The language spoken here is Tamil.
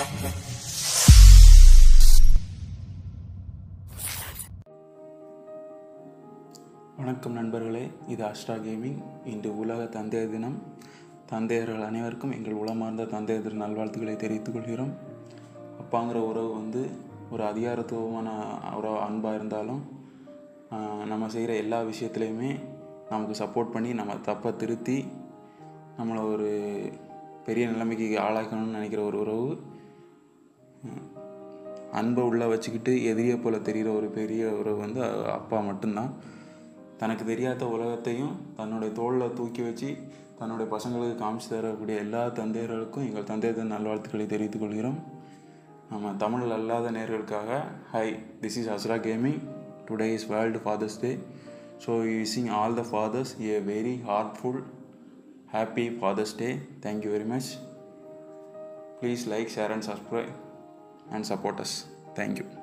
வணக்கம் நண்பர்களே இது அஷ்டா கேமிங் இன்று உலக தந்தையர் தினம் தந்தையர்கள் அனைவருக்கும் எங்கள் உளமார்ந்த தந்தையர் தின நல்வாழ்த்துக்களை தெரிவித்துக் கொள்கிறோம் அப்பாங்கிற உறவு வந்து ஒரு அதிகாரத்துவமான உறவு அன்பாக இருந்தாலும் ஆஹ், நம்ம செய்கிற எல்லா விஷயத்துலையுமே நமக்கு சப்போர்ட் பண்ணி நம்ம தப்பை திருத்தி நம்மளை ஒரு பெரிய நிலைமைக்கு ஆளாக்கணும்னு நினைக்கிற ஒரு உறவு அன்பை உள்ளே வச்சுக்கிட்டு எதிரியை போல் தெரிகிற ஒரு பெரிய உறவு வந்து அ- அப்பா மட்டும்தான் தனக்கு தெரியாத உலகத்தையும் தன்னுடைய தோளில் தூக்கி வச்சு தன்னுடைய பசங்களுக்கு காமிச்சு தரக்கூடிய எல்லா தந்தையர்களுக்கும் எங்கள் தந்தையர் நல்வாழ்த்துக்களை தெரிவித்துக் கொள்கிறோம் நம்ம தமிழ் அல்லாத நேர்களுக்காக hi this is Asra gaming today is world father's day so wishing all the fathers a very heartful happy father's day thank you very much please like share and subscribe and support us. Thank you.